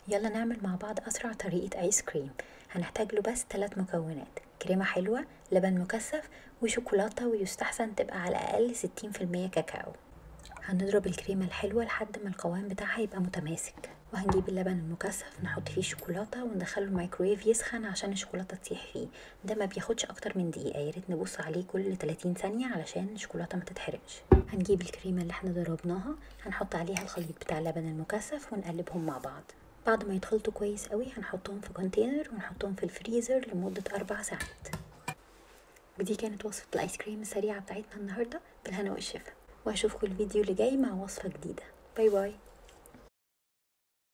يلا نعمل مع بعض أسرع طريقة آيس كريم هنحتاج له بس ثلاث مكونات كريمة حلوة لبن مكثف وشوكولاتة ويستحسن تبقى على الأقل ستين في المية كاكاو هنضرب الكريمة الحلوة لحد ما القوام بتاعها يبقى متماسك وهنجيب اللبن المكثف نحط فيه الشوكولاتة وندخله الميكرويف يسخن عشان الشوكولاتة تسيح فيه ده ما بياخدش اكتر من دقيقة يا ريت نبص عليه كل 30 ثانية علشان الشوكولاتة ما تتحرقش هنجيب الكريمة اللي احنا ضربناها هنحط عليها الخليط بتاع اللبن المكثف ونقلبهم مع بعض بعد ما يتخلطوا كويس قوي هنحطهم في كونتينر ونحطهم في الفريزر لمدة أربع ساعات ودي كانت وصفة الآيس كريم السريعة بتاعتنا النهاردة بالهنا والشفا وهشوفكم الفيديو اللي جاي مع وصفة جديدة باي باي